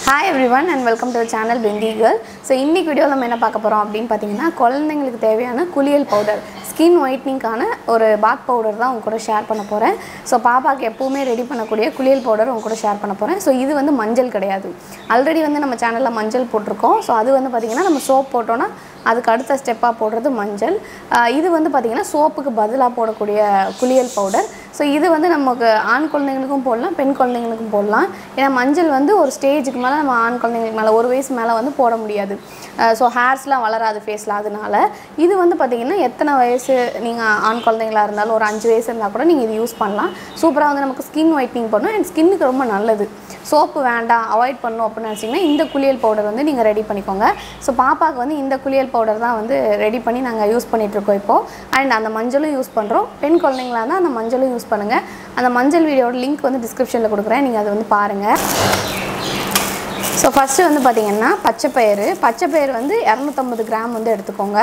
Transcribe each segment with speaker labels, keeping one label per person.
Speaker 1: hi everyone and welcome to channel Bindi girl so இன்னைக்கு வீடியோவில் நம்ம என்ன பார்க்க போகிறோம் அப்படின்னு பார்த்தீங்கன்னா குழந்தைங்களுக்கு தேவையான குளியல் பவுடர் ஸ்கின் ஒயிட்னிங்கான ஒரு பாத் பவுடர் தான் உங்க கூட ஷேர் பண்ண போகிறேன் ஸோ பாப்பாக்கு எப்போவுமே ரெடி பண்ணக்கூடிய குளியல் பவுடர் உங்க கூட ஷேர் பண்ண போகிறேன் ஸோ இது வந்து மஞ்சள் கிடையாது ஆல்ரெடி வந்து நம்ம சேனலில் மஞ்சள் போட்டிருக்கோம் ஸோ அது வந்து பார்த்திங்கன்னா நம்ம சோப் போட்டோன்னா அதுக்கு அடுத்த ஸ்டெப்பாக போடுறது மஞ்சள் ஆஹ் இது வந்து பார்த்திங்கன்னா சோப்புக்கு பதிலாக போடக்கூடிய குளியல் பவுடர் ஸோ இது வந்து நமக்கு ஆண் குழந்தைங்களுக்கும் போடலாம் பெண் குழந்தைங்களுக்கும் போடலாம் ஏன்னா மஞ்சள் வந்து ஒரு ஸ்டேஜுக்கு மேலே நம்ம ஆண் குழந்தைங்களுக்கு மேலே ஒரு வயசு மேலே வந்து போட முடியாது ஸோ ஹேர்ஸ்லாம் வளராது ஃபேஸில் அதனால இது வந்து பார்த்திங்கன்னா எத்தனை வயசு நீங்கள் ஆண் குழந்தைங்களா இருந்தாலும் ஒரு அஞ்சு வயசு இருந்தால் கூட நீங்கள் இது யூஸ் பண்ணலாம் சூப்பராக வந்து நமக்கு ஸ்கின் ஒயிட்னிங் பண்ணும் அண்ட் ஸ்கின்னுக்கு ரொம்ப நல்லது சோப்பு வேண்டாம் அவாய்ட் பண்ணணும் அப்படின்னு நினச்சிங்கன்னா இந்த குளியல் பவுடர் வந்து நீங்கள் ரெடி பண்ணிக்கோங்க ஸோ பாப்பாவுக்கு வந்து இந்த குளியல் பவுடர் தான் வந்து ரெடி பண்ணி நாங்கள் யூஸ் பண்ணிகிட்ருக்கோம் இப்போது அண்ட் அந்த மஞ்சளும் யூஸ் பண்ணுறோம் பெண் குழந்தைங்களா இருந்தால் அந்த மஞ்சளும் யூஸ் பண்ணுங்கள் அந்த மஞ்சள் வீடியோட லிங்க் வந்து டிஸ்கிரிப்ஷனில் கொடுக்குறேன் நீங்கள் அதை வந்து பாருங்கள் ஸோ ஃபஸ்ட்டு வந்து பார்த்திங்கன்னா பச்சை பயிறு பச்சை பயிறு வந்து இரநூத்தம்பது கிராம் வந்து எடுத்துக்கோங்க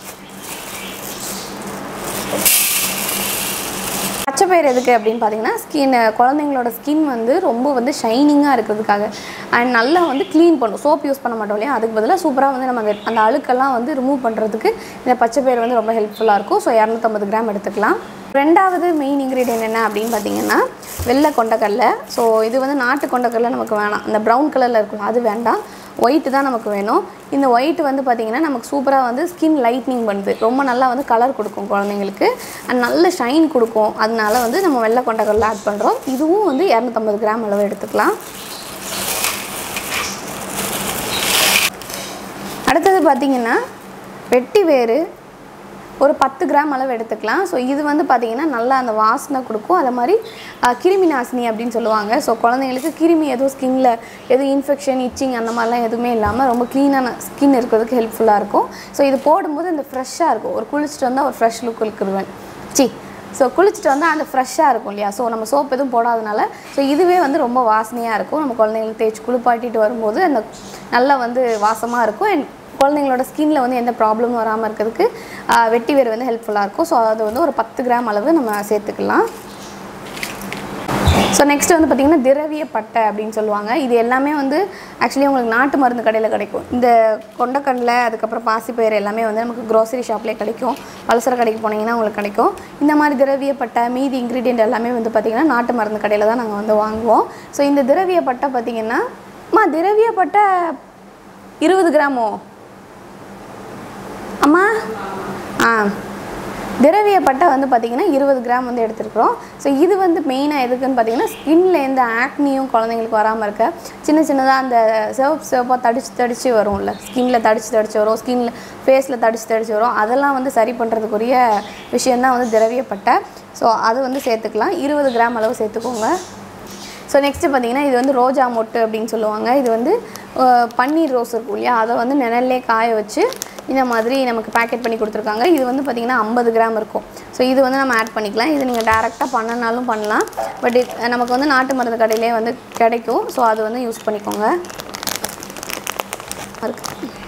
Speaker 1: பச்சை பயிர் எதுக்கு அப்படின்னு பார்த்தீங்கன்னா ஸ்கின் குழந்தைங்களோட ஸ்கின் வந்து ரொம்ப வந்து ஷைனிங்காக இருக்கிறதுக்காக அண்ட் நல்லா வந்து க்ளீன் பண்ணும் சோப் யூஸ் பண்ண மாட்டோம் இல்லையா அதுக்கு பதிலாக சூப்பராக வந்து நம்ம அந்த- அந்த அழுக்கெல்லாம் வந்து ரிமூவ் பண்ணுறதுக்கு இந்த பச்சை பயிர் வந்து ரொம்ப ஹெல்ப்ஃபுல்லாக இருக்கும் ஸோ இரநூத்தம்பது கிராம் எடுத்துக்கலாம் ரெண்டாவது மெயின் இன்க்ரீடியன்ட் என்ன அப்படின்னு பார்த்தீங்கன்னா வெள்ளை கொண்டக்கடலை ஸோ இது வந்து நாட்டு கொண்டக்கடலை நமக்கு வேணாம் அந்த ப்ரௌன் கலரில் இருக்கும் அது வேண்டாம் ஒயிட்டு தான் நமக்கு வேணும் இந்த ஒயிட் வந்து பார்த்திங்கன்னா நமக்கு சூப்பராக வந்து ஸ்கின் லைட்னிங் பண்ணுது ரொம்ப நல்லா வந்து கலர் கொடுக்கும் குழந்தைங்களுக்கு அண்ட் நல்ல ஷைன் கொடுக்கும் அதனால வந்து நம்ம வெள்ளை கொண்டக்கடலை ஆட் பண்ணுறோம் இதுவும் வந்து இரநூத்தம்பது கிராம் அளவு எடுத்துக்கலாம் அடுத்தது பார்த்திங்கன்னா வெட்டி வேறு ஒரு பத்து கிராம் அளவு எடுத்துக்கலாம் ஸோ இது வந்து பார்த்திங்கன்னா நல்லா அந்த வாசனை கொடுக்கும் அதே மாதிரி அஹ், கிருமி நாசினி அப்படின்னு சொல்லுவாங்க ஸோ குழந்தைங்களுக்கு கிருமி எதுவும் ஸ்கின்ல எதுவும் இன்ஃபெக்ஷன் இச்சிங் அந்த மாதிரிலாம் எதுவுமே இல்லாமல் ரொம்ப க்ளீனான ஸ்கின் இருக்கிறதுக்கு ஹெல்ப்ஃபுல்லாக இருக்கும் ஸோ இது போடும்போது இந்த ஃப்ரெஷ்ஷாக இருக்கும் ஒரு குளிச்சுட்டு வந்தால் ஒரு ஃப்ரெஷ் லுக் இருக்குதுவேன் சி ஸோ குளிச்சுட்டு வந்தால் அந்த ஃப்ரெஷ்ஷாக இருக்கும் இல்லையா ஸோ நம்ம சோப் எதுவும் போடாதனால ஸோ இதுவே வந்து ரொம்ப வாசனையாக இருக்கும் நம்ம குழந்தைங்களுக்கு தேய்ச்சி குளிப்பாட்டிட்டு வரும்போது அந்த நல்லா வந்து வாசமாக இருக்கும் அண்ட் குழந்தைங்களோட ஸ்கின்ல வந்து எந்த ப்ராப்ளமும் வராமல் இருக்கிறதுக்கு ஆஹ், வெட்டி வேர் வந்து ஹெல்ப்ஃபுல்லாக இருக்கும் ஸோ அது வந்து ஒரு பத்து கிராம் அளவு நம்ம சேர்த்துக்கலாம் ஸோ நெக்ஸ்ட் வந்து பார்த்திங்கன்னா திரவிய பட்டை அப்படின்னு சொல்லுவாங்க இது எல்லாமே வந்து ஆக்சுவலி உங்களுக்கு நாட்டு மருந்து கடையில் கிடைக்கும் இந்த கொண்டக்கடலை அதுக்கப்புறம் பாசிப்பயிறு எல்லாமே வந்து நமக்கு க்ரோசரி ஷாப்லேயே கிடைக்கும் பலசர கடைக்கு போனீங்கன்னா உங்களுக்கு கிடைக்கும் இந்த மாதிரி திரவிய பட்டை மீதி இன்க்ரீடியன்ட் எல்லாமே வந்து பார்த்திங்கன்னா நாட்டு மருந்து கடையில் தான் நாங்கள் வந்து வாங்குவோம் ஸோ இந்த திரவிய பட்டை பார்த்திங்கன்னா அம்மா திரவிய பட்டை இருபது கிராமோ அம்மா ஆ திரவிய பட்டை வந்து பார்த்திங்கன்னா இருபது கிராம் வந்து எடுத்துருக்குறோம் ஸோ இது வந்து மெயினாக எதுக்குன்னு பார்த்தீங்கன்னா ஸ்கின்ல எந்த ஆக்னியும் குழந்தைங்களுக்கு வராமல் இருக்க சின்ன சின்னதாக அந்த சிவப்பு சிவப்பாக தடிச்சு தடிச்சு வரும்ல ஸ்கின்ல தடிச்சு தடிச்சு வரும் ஸ்கின்ல ஃபேஸில் தடிச்சு தடிச்சு வரும் அதெல்லாம் வந்து சரி பண்ணுறதுக்குரிய விஷயந்தான் வந்து திரவிய பட்டை ஸோ அது வந்து சேர்த்துக்கலாம் இருபது கிராம் அளவு சேர்த்துக்கோங்க ஸோ நெக்ஸ்ட்டு பார்த்தீங்கன்னா இது வந்து ரோஜா மொட்டு அப்படின்னு சொல்லுவாங்க இது வந்து அஹ், பன்னீர் ரோஸ் இருக்கும் இல்லையா அதை வந்து நிழல்லே காய வச்சு இந்த மாதிரி நமக்கு பேக்கெட் பண்ணி கொடுத்துருக்காங்க இது வந்து பார்த்திங்கன்னா ஐம்பது கிராம் இருக்கும் ஸோ இது வந்து நம்ம ஆட் பண்ணிக்கலாம் இது நீங்கள் டேரெக்டாக பண்ணனாலும் பண்ணலாம் பட் நமக்கு வந்து நாட்டு மருந்து கடையிலே வந்து கிடைக்கும் ஸோ அது வந்து யூஸ் பண்ணிக்கோங்க அதுக்கு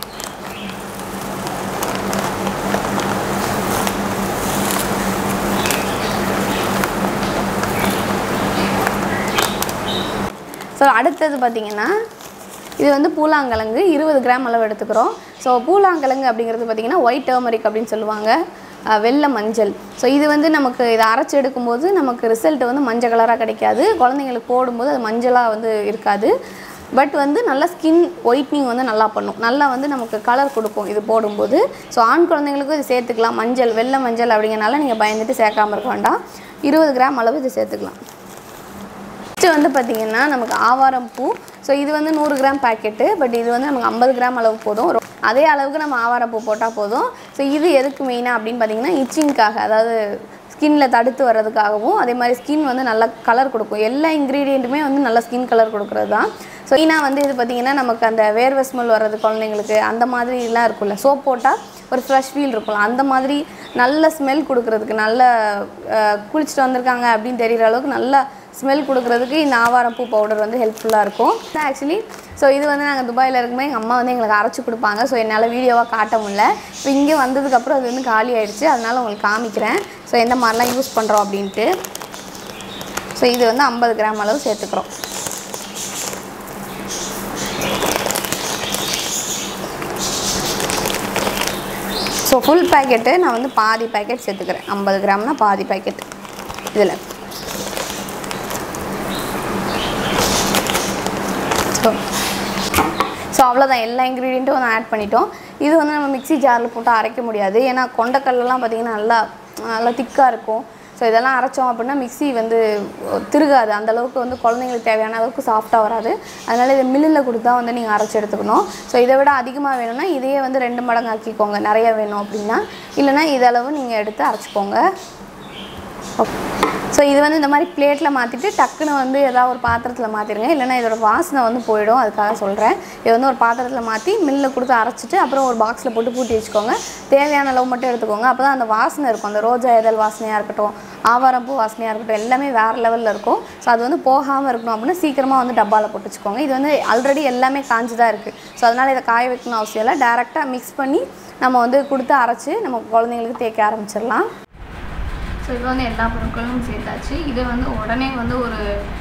Speaker 1: ஸோ அடுத்தது பார்த்திங்கன்னா இது வந்து பூலாங்கிழங்கு இருபது கிராம் அளவு எடுத்துக்கிறோம் ஸோ பூலாங்கிழங்கு அப்படிங்கிறது பார்த்திங்கன்னா ஒயிட் டர்மரிக் அப்படின்னு சொல்லுவாங்க அஹ் வெள்ளை மஞ்சள் ஸோ இது வந்து நமக்கு இதை அரைச்சி எடுக்கும்போது நமக்கு ரிசல்ட் வந்து மஞ்சள் கலராக கிடைக்காது குழந்தைங்களுக்கு போடும்போது அது மஞ்சளாக வந்து இருக்காது பட் வந்து நல்லா ஸ்கின் ஒயிட்னிங் வந்து நல்லா பண்ணும் நல்லா வந்து நமக்கு கலர் கொடுக்கும் இது போடும்போது ஸோ ஆண் குழந்தைங்களுக்கும் இது சேர்த்துக்கலாம் மஞ்சள் வெள்ளை மஞ்சள் அப்படிங்கிறனால நீங்கள் பயந்துட்டு சேர்க்காம இருக்க வேண்டாம் இருபது கிராம் அளவு இது சேர்த்துக்கலாம் நெக்ஸ்ட் வந்து பார்த்திங்கன்னா நமக்கு ஆவாரம் பூ ஸோ இது வந்து நூறு கிராம் பாக்கெட்டு பட் இது வந்து நமக்கு ஐம்பது கிராம் அளவு போதும் ரொ- அதே அளவுக்கு நம்ம ஆவாரம் பூ போட்டால் போதும் ஸோ இது எதுக்கு மெயினாக அப்படின்னு பார்த்தீங்கன்னா இச்சிங்காக அதாவது ஸ்கின்ல தடுத்து வர்றதுக்காகவும் அதே மாதிரி ஸ்கின் வந்து நல்லா கலர் கொடுக்கும் எல்லா இன்க்ரீடியண்ட்டுமே வந்து நல்ல ஸ்கின் கலர் கொடுக்குறது தான் ஸோ மெயினாக வந்து இது பார்த்திங்கன்னா நமக்கு அந்த வேர்வை ஸ்மெல் வர்றது குழந்தைங்களுக்கு அந்த மாதிரிலாம் இருக்கும்ல சோப் போட்டால் ஒரு ஃப்ரெஷ் ஃபீல் இருக்கும்ல அந்த மாதிரி நல்ல ஸ்மெல் கொடுக்கறதுக்கு நல்ல அஹ், குளிச்சுட்டு வந்திருக்காங்க அப்படின்னு தெரிகிற அளவுக்கு நல்ல ஸ்மெல் கொடுக்கறதுக்கு இந்த ஆவாரம் பூ பவுடர் வந்து ஹெல்ப்ஃபுல்லாக இருக்கும் ஆக்சுவலி ஸோ இது வந்து நாங்கள் துபாயில் இருக்கும்போது எங்கள் அம்மா வந்து எங்களுக்கு அரைச்சி கொடுப்பாங்க ஸோ என்னால் வீடியோவாக காட்ட முடியல இப்போ இங்கே வந்ததுக்கப்புறம் அது வந்து காலி ஆயிடுச்சு அதனால உங்களுக்கு காமிக்கிறேன் ஸோ எந்த மாதிரிலாம் யூஸ் பண்ணுறோம் அப்படின்ட்டு ஸோ இது வந்து ஐம்பது கிராம் அளவு சேர்த்துக்கிறோம் ஃபுல் பேக்கெட்டு நான் வந்து பாதி பேக்கெட் சேர்த்துக்கிறேன் ஐம்பது கிராம்னா பாதி பேக்கெட் இதில் ஸோ ஸோ அவ்வளோதான் எல்லா இன்க்ரீடியண்ட்டும் வந்து ஆட் பண்ணிட்டோம் இது வந்து நம்ம மிக்ஸி ஜாரில் போட்டு அரைக்க முடியாது ஏன்னா கொண்டக்கல்லாம் பார்த்திங்கன்னா நல்லா நல்லா திக்காக இருக்கும் ஸோ இதெல்லாம் அரைச்சோம் அப்படின்னா மிக்ஸி வந்து திருகாது அந்த அளவுக்கு வந்து குழந்தைங்களுக்கு தேவையான அளவுக்கு சாஃப்டாக வராது அதனால் இதை மில்லில் கொடுத்தா வந்து நீங்கள் அரைச்சி எடுத்துக்கணும் ஸோ இதை விட அதிகமாக வேணும்னா இதையே வந்து ரெண்டு மடங்கு ஆக்கிக்கோங்க நிறைய வேணும் அப்படின்னா இல்லைன்னா இதளவு நீங்கள் எடுத்து அரைச்சிக்கோங்க ஸோ இது வந்து இந்த மாதிரி பிளேட்டில் மாற்றிட்டு டக்குன்னு வந்து ஏதாவது ஒரு பாத்திரத்தில் மாற்றிடுங்க இல்லைன்னா இதோட வாசனை வந்து போயிடும் அதுக்காக சொல்கிறேன் இது வந்து ஒரு பாத்திரத்தில் மாற்றி மில்லில் கொடுத்து அரைச்சிட்டு அப்புறம் ஒரு பாக்ஸில் போட்டு பூட்டி வச்சுக்கோங்க தேவையான அளவு மட்டும் எடுத்துக்கோங்க அப்போ தான் அந்த வாசனை இருக்கும் அந்த ரோஜா இதழ் வாசனையாக இருக்கட்டும் ஆவாரம்பூ வாசனையாக இருக்கட்டும் எல்லாமே வேறு லெவலில் இருக்கும் ஸோ அது வந்து போகாமல் இருக்கணும் அப்படின்னா சீக்கிரமாக வந்து டப்பாவில் போட்டு வச்சுக்கோங்க இது வந்து ஆல்ரெடி எல்லாமே காஞ்சு தான் இருக்குது ஸோ அதனால் இதை காய வைக்கணும் அவசியம் இல்லை டேரெக்டாக மிக்ஸ் பண்ணி நம்ம வந்து கொடுத்து அரைச்சி நம்ம குழந்தைங்களுக்கு தேய்க்க ஆரம்பிச்சிடலாம் ஸோ இது வந்து எல்லா பொருட்களும் சேர்த்தாச்சு இதை வந்து உடனே வந்து ஒரு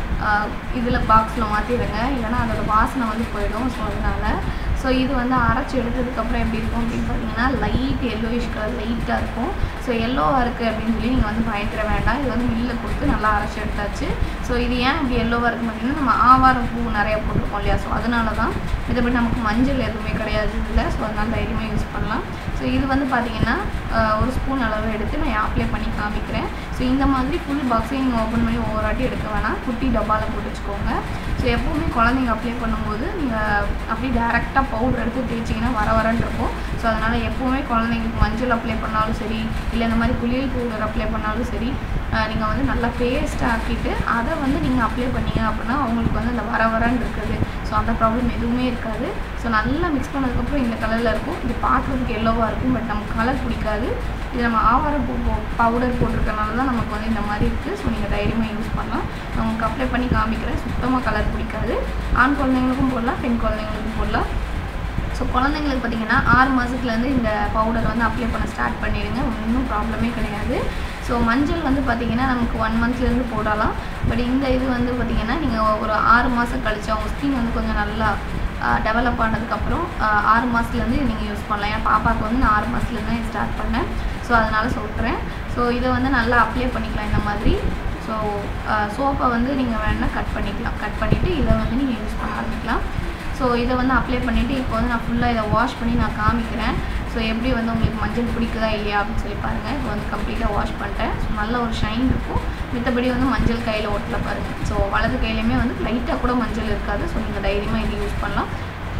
Speaker 1: இதில் பாக்ஸில் மாற்றிடுங்க இல்லைன்னா அதோட வாசனை வந்து போயிடும் ஸோ அதனால் ஸோ இது வந்து அரைச்சி எடுத்ததுக்கப்புறம் எப்படி இருக்கும் அப்படின்னு பார்த்தீங்கன்னா லைட் எல்லோயிஷ் கலர் லைட்டாக இருக்கும் ஸோ எல்லோவாக இருக்குது அப்படின்னு சொல்லி நீங்கள் வந்து பயந்துட வேண்டாம் இது வந்து மில்லில் கொடுத்து நல்லா அரைச்சி எடுத்தாச்சு ஸோ இது ஏன் இப்படி எல்லோவாக இருக்குது பார்த்தீங்கன்னா நம்ம ஆவாரம் பூ நிறைய போட்டிருக்கோம் இல்லையா ஸோ அதனால தான் மற்றபடி நமக்கு மஞ்சள் எதுவுமே கிடையாது இதில் ஸோ அதனால் தைரியமாக யூஸ் பண்ணலாம் ஸோ இது வந்து பார்த்தீங்கன்னா ஒரு ஸ்பூன் அளவு எடுத்து நான் அப்ளை பண்ணி காமிக்கிறேன் ஸோ இந்த மாதிரி ஃபுல் பாக்ஸையும் நீங்கள் ஓப்பன் பண்ணி ஒவ்வொரு வாட்டி எடுக்க வேணாம் குட்டி டப்பாவில் போட்டு வச்சுக்கோங்க ஸோ எப்போவுமே குழந்தைங்க அப்ளை பண்ணும்போது நீங்கள் அப்படி டேரெக்டாக பவுடர் எடுத்து தேய்ச்சிங்கன்னா வர வரன்னு இருக்கும் ஸோ அதனால் எப்போவுமே குழந்தைங்களுக்கு மஞ்சள் அப்ளை பண்ணாலும் சரி இல்லை இந்த மாதிரி குளியல் பவுடர் அப்ளை பண்ணாலும் சரி நீங்கள் வந்து நல்லா பேஸ்ட் ஆக்கிட்டு அதை வந்து நீங்கள் அப்ளை பண்ணீங்க அப்படின்னா அவங்களுக்கு வந்து அந்த வர வரன்னு இருக்குது ஸோ அந்த ப்ராப்ளம் எதுவுமே இருக்காது ஸோ நல்லா மிக்ஸ் பண்ணதுக்கப்புறம் இந்த கலரில் இருக்கும் இது பார்க்குறதுக்கு எல்லோவாக இருக்கும் பட் நமக்கு கலர் பிடிக்காது இது நம்ம ஆவாரம் பூ பவுடர் போட்டிருக்கனால தான் நமக்கு வந்து இந்த மாதிரி இருக்குது ஸோ நீங்கள் தைரியமாக யூஸ் பண்ணலாம் நான் உங்களுக்கு அப்ளை பண்ணி காமிக்கிறேன் சுத்தமாக கலர் பிடிக்காது ஆண் குழந்தைங்களுக்கும் போடலாம் பெண் குழந்தைங்களுக்கும் போடலாம் ஸோ குழந்தைங்களுக்கு பார்த்தீங்கன்னா ஆறு மாதத்துலேருந்து இந்த பவுடர் வந்து அப்ளை பண்ண ஸ்டார்ட் பண்ணிடுங்க ஒன்றும் ப்ராப்ளமே கிடையாது ஸோ மஞ்சள் வந்து பார்த்திங்கன்னா நமக்கு ஒன் மந்த்லேருந்து போடலாம் பட் இந்த இது வந்து பார்த்திங்கன்னா நீங்கள் ஒரு ஆறு மாதம் கழிச்சு அவங்க ஸ்கின் வந்து கொஞ்சம் நல்லா டெவலப் ஆனதுக்கப்புறம் ஆறு மாதத்துலேருந்து நீங்கள் யூஸ் பண்ணலாம் ஏன்னா பாப்பாவுக்கு வந்து நான் ஆறு மாதத்துலேருந்து தான் ஸ்டார்ட் பண்ணேன் ஸோ அதனால் சொல்கிறேன் ஸோ இதை வந்து நல்லா அப்ளை பண்ணிக்கலாம் இந்த மாதிரி ஸோ சோப்பை வந்து நீங்கள் வேணால் கட் பண்ணிக்கலாம் கட் பண்ணிவிட்டு இதை வந்து நீங்கள் யூஸ் பண்ண ஆரம்பிக்கலாம் ஸோ இதை வந்து அப்ளை பண்ணிவிட்டு இப்போ வந்து நான் ஃபுல்லாக இதை வாஷ் பண்ணி நான் காமிக்கிறேன் ஸோ எப்படி வந்து உங்களுக்கு மஞ்சள் பிடிக்குதா இல்லையா அப்படின்னு சொல்லி பாருங்கள் இப்போ வந்து கம்ப்ளீட்டாக வாஷ் பண்ணிட்டேன் ஸோ நல்ல ஒரு ஷைன் இருக்கும் மித்தபடி வந்து மஞ்சள் கையில் ஓட்டல பாருங்கள் ஸோ வலது கையிலையுமே வந்து லைட்டாக கூட மஞ்சள் இருக்காது ஸோ நீங்கள் தைரியமாக இது யூஸ் பண்ணலாம்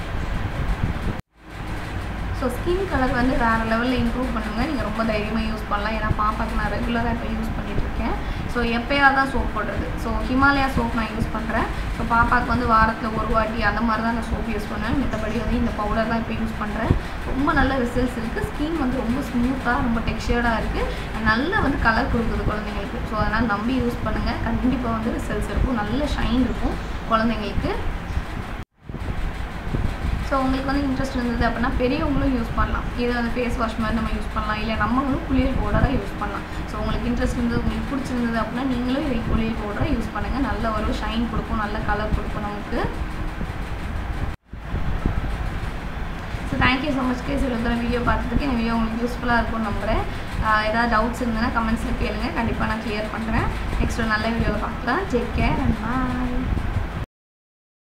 Speaker 1: ஸோ ஸ்கின் கலர் வந்து வேறு லெவலில் இம்ப்ரூவ் பண்ணுங்கள் நீங்கள் ரொம்ப தைரியமாக யூஸ் பண்ணலாம் ஏன்னா பாப்பாக்கு நான் ரெகுலராக இப்போ யூஸ் பண்ணிகிட்ருக்கேன் ஸோ எப்போயாவது தான் சோப் போடுறது ஸோ ஹிமாலயா சோப் நான் யூஸ் பண்ணுறேன் ஸோ பாப்பாவுக்கு வந்து வாரத்தில் ஒரு வாட்டி அந்த மாதிரி தான் நான் சோப் யூஸ் பண்ணுவேன் மற்றபடி வந்து இந்த பவுடர் தான் இப்போ யூஸ் பண்ணுறேன் ரொம்ப நல்ல ரிசல்ட்ஸ் இருக்குது ஸ்கின் வந்து ரொம்ப ஸ்மூத்தாக ரொம்ப டெக்ஸ்டர்டாக இருக்குது நல்ல வந்து கலர் கொடுக்குது குழந்தைங்களுக்கு ஸோ அதனால் நம்பி யூஸ் பண்ணுங்கள் கண்டிப்பாக வந்து ரிசல்ட்ஸ் இருக்கும் நல்ல ஷைன் இருக்கும் குழந்தைங்களுக்கு ஸோ உங்களுக்கு வந்து இன்ட்ரெஸ்ட் இருந்தது அப்படின்னா பெரியவங்களும் யூஸ் பண்ணலாம் இதை வந்து ஃபேஸ் வாஷ் மாதிரி நம்ம யூஸ் பண்ணலாம் இல்லை நம்மளும் குளியல் பவுடராக யூஸ் பண்ணலாம் ஸோ உங்களுக்கு இன்ட்ரெஸ்ட் இருந்தது உங்களுக்கு பிடிச்சிருந்தது அப்படின்னா நீங்களும் இதை குளியல் பவுடராக யூஸ் பண்ணுங்கள் நல்ல ஒரு ஷைன் கொடுக்கும் நல்ல கலர் கொடுக்கும் நமக்கு so thank you so much guys இவ்வளோ தூரம் வீடியோ பார்த்ததுக்கு இந்த வீடியோ உங்களுக்கு யூஸ்ஃபுல்லாக இருக்கும்னு நம்புகிறேன் ஏதாவது டவுட்ஸ் இருந்ததுன்னா கமெண்ட்ஸில் கேளுங்க கண்டிப்பாக நான் கிளியர் பண்ணுறேன் நெக்ஸ்ட் ஒரு நல்ல வீடியோவில் பார்க்கலாம் டேக் கேர் அண்ட் பாய்